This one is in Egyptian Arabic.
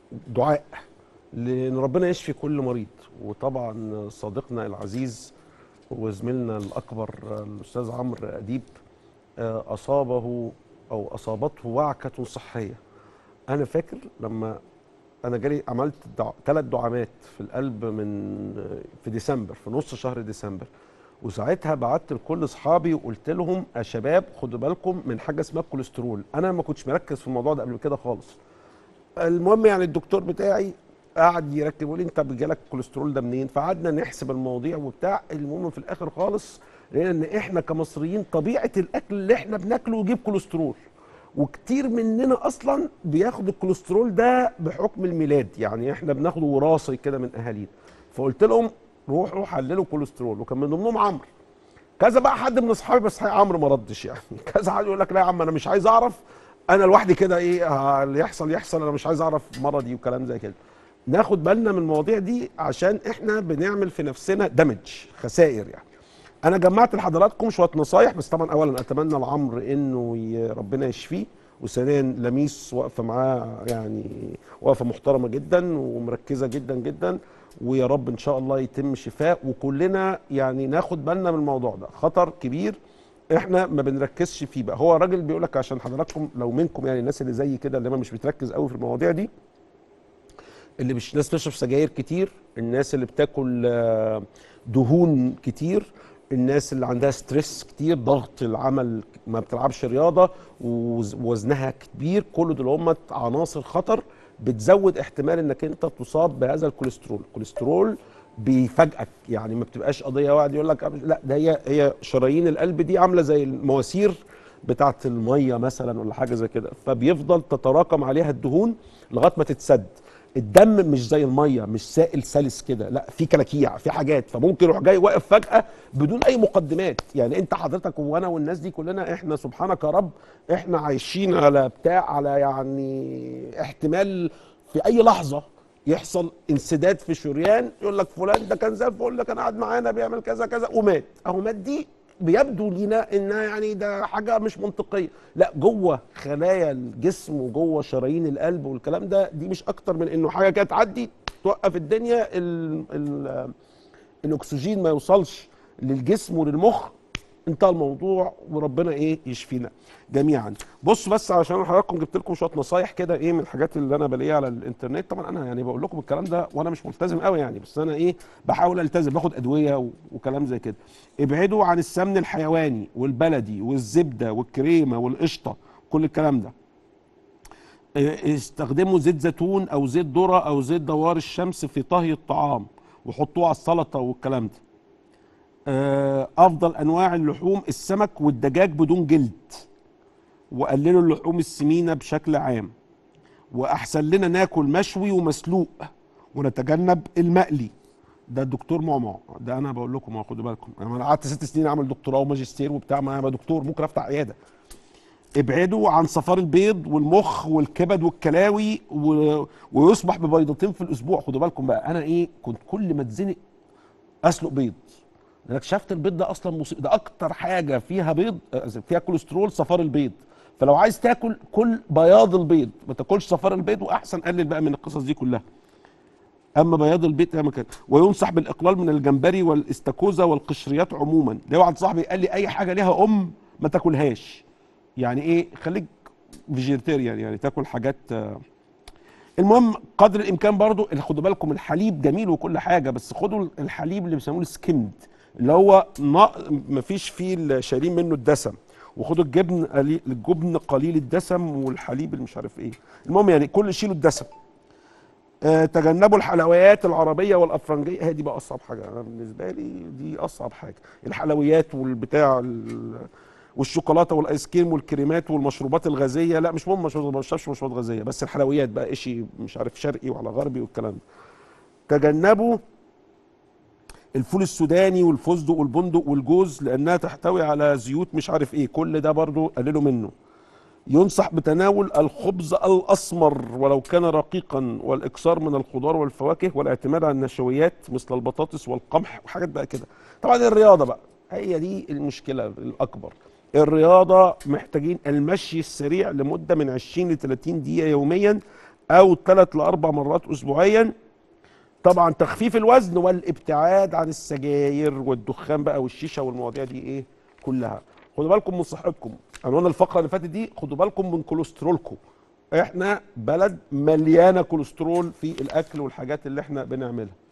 دعاء لان ربنا يشفي كل مريض وطبعا صديقنا العزيز وزميلنا الاكبر الاستاذ عمرو اديب آه، اصابه او اصابته وعكه صحيه انا فاكر لما انا جالي عملت دع... ثلاث دعامات في القلب من في ديسمبر في نص شهر ديسمبر وساعتها بعت لكل اصحابي وقلت لهم يا شباب خدوا بالكم من حاجه اسمها الكوليسترول انا ما كنتش مركز في الموضوع ده قبل كده خالص المهم يعني الدكتور بتاعي قعد يركب يقول لي انت جالك الكوليسترول ده منين فقعدنا نحسب المواضيع وبتاع المهم في الاخر خالص لقينا ان احنا كمصريين طبيعه الاكل اللي احنا بناكله يجيب كوليسترول وكتير مننا اصلا بياخد الكوليسترول ده بحكم الميلاد يعني احنا بناخده وراثي كده من اهالينا فقلت لهم روحوا حللوا كوليسترول وكان من ضمنهم عمرو كذا بقى حد من اصحابي بس حقيقة عمرو ما ردش يعني كذا حد يقول لك لا يا عم انا مش عايز اعرف انا لوحدي كده ايه ه- اللي يحصل يحصل انا مش عايز اعرف مرضي وكلام زي كده ناخد بالنا من المواضيع دي عشان احنا بنعمل في نفسنا دمج خسائر يعني انا جمعت لحضراتكم شويه نصايح بس طبعا اولا اتمنى لعمرو انه ي- ربنا يشفيه وثانيا لميس واقفه معاه يعني واقفه محترمه جدا ومركزه جدا جدا ويا رب ان شاء الله يتم شفاء وكلنا يعني ناخد بالنا من الموضوع ده خطر كبير احنا ما بنركزش فيه بقى هو راجل بيقول لك عشان حضراتكم لو منكم يعني الناس اللي زي كده اللي ما مش بتركز قوي في المواضيع دي اللي مش ناس بتشرب سجاير كتير الناس اللي بتاكل آه، دهون كتير الناس اللي عندها ستريس كتير ضغط العمل ما بتلعبش رياضه ووز- ووزنها كبير كل دول هم عناصر خطر بتزود احتمال انك انت تصاب بهذا الكوليسترول الكوليسترول بيفاجئك يعني ما بتبقاش قضيه واحد يقول لك لا ده هي هي شرايين القلب دي عامله زي المواسير بتاعه الميه مثلا ولا حاجه زي كده فبيفضل تتراكم عليها الدهون لغايه ما تتسد الدم مش زي الميه مش سائل سلس كده لا في كلاكيع في حاجات فممكن يروح جاي واقف فجاه بدون اي مقدمات يعني انت حضرتك وانا والناس دي كلنا احنا سبحانك يا رب احنا عايشين على بتاع على يعني احتمال في اي لحظه يحصل انسداد في شريان يقول لك فلان ده كان زي الفل ده كان قاعد معانا بيعمل كذا كذا ومات اهو مات دي بيبدو لينا انها يعني ده حاجه مش منطقيه لا جوه خلايا الجسم وجوه شرايين القلب والكلام ده دي مش اكتر من انه حاجه كده تعدي توقف الدنيا ال ال الاكسجين ما يوصلش للجسم وللمخ انتهى الموضوع وربنا ايه يشفينا جميعا بص بس علشان حضراتكم جبت لكم شويه نصايح كده ايه من الحاجات اللي انا بلاقيها على الانترنت طبعا انا يعني بقول لكم الكلام ده وانا مش ملتزم قوي يعني بس انا ايه بحاول التزم باخد ادويه و- وكلام زي كده ابعدوا عن السمن الحيواني والبلدي والزبده والكريمه والقشطه كل الكلام ده اه، استخدموا زيت زيتون او زيت ذره او زيت دوار الشمس في طهي الطعام وحطوه على السلطه والكلام ده آه، افضل انواع اللحوم السمك والدجاج بدون جلد وقللوا اللحوم السمينه بشكل عام واحسن لنا ناكل مشوي ومسلوق ونتجنب المقلي ده الدكتور معمع ده انا بقول لكم اهو خدوا بالكم انا قعدت ست سنين اعمل دكتوراه وماجستير وبتاع ما انا دكتور ممكن افتح عياده ابعدوا عن صفار البيض والمخ والكبد والكلاوي و... ويصبح ببيضتين في الاسبوع خدوا بالكم بقى انا ايه كنت كل ما اتزنق اسلق بيض انا اكتشفت البيض ده اصلا مصيبه ده اكتر حاجه فيها بيض آه، فيها كوليسترول صفار البيض فلو عايز تاكل كل بياض البيض ما تاكلش صفار البيض واحسن قلل بقى من القصص دي كلها اما بياض البيض يا مكان وينصح بالاقلال من الجمبري والاستاكوزا والقشريات عموما ده واحد صاحبي قال لي اي حاجه ليها ام ما تاكلهاش يعني ايه خليك فيجيتيريان يعني تاكل حاجات آه، المهم قدر الامكان برضو اللي خدوا بالكم الحليب جميل وكل حاجه بس خدوا الحليب اللي بيسموه السكيمد اللي هو ما مفيش فيه ال- شايلين منه الدسم وخدوا الجبن قليل الجبن قليل الدسم والحليب اللي مش عارف ايه المهم يعني كل شيلوا الدسم آه تجنبوا الحلويات العربيه والافرنجيه هي دي بقى اصعب حاجه انا بالنسبه لي دي اصعب حاجه الحلويات والبتاع ال- والشوكولاته والايس كريم والكريمات والمشروبات الغازيه لا مش مهم مشروبات ما بشربش مشروبات غازيه بس الحلويات بقى شيء مش عارف شرقي وعلى غربي والكلام ده تجنبوا الفول السوداني والفستق والبندق والجوز لانها تحتوي على زيوت مش عارف ايه كل ده برضو قللوا منه ينصح بتناول الخبز الاسمر ولو كان رقيقا والاكثار من الخضار والفواكه والاعتماد على النشويات مثل البطاطس والقمح وحاجات بقى كده طبعا الرياضه بقى هي دي المشكله الاكبر الرياضه محتاجين المشي السريع لمده من 20 ل 30 دقيقه يوميا او ثلاث لاربع مرات اسبوعيا طبعا تخفيف الوزن والابتعاد عن السجاير والدخان بقى والشيشه والمواضيع دي ايه كلها خدوا بالكم من صحتكم انا قلنا الفقره اللي فاتت دي خدوا بالكم من كوليسترولكم احنا بلد مليانه كوليسترول في الاكل والحاجات اللي احنا بنعملها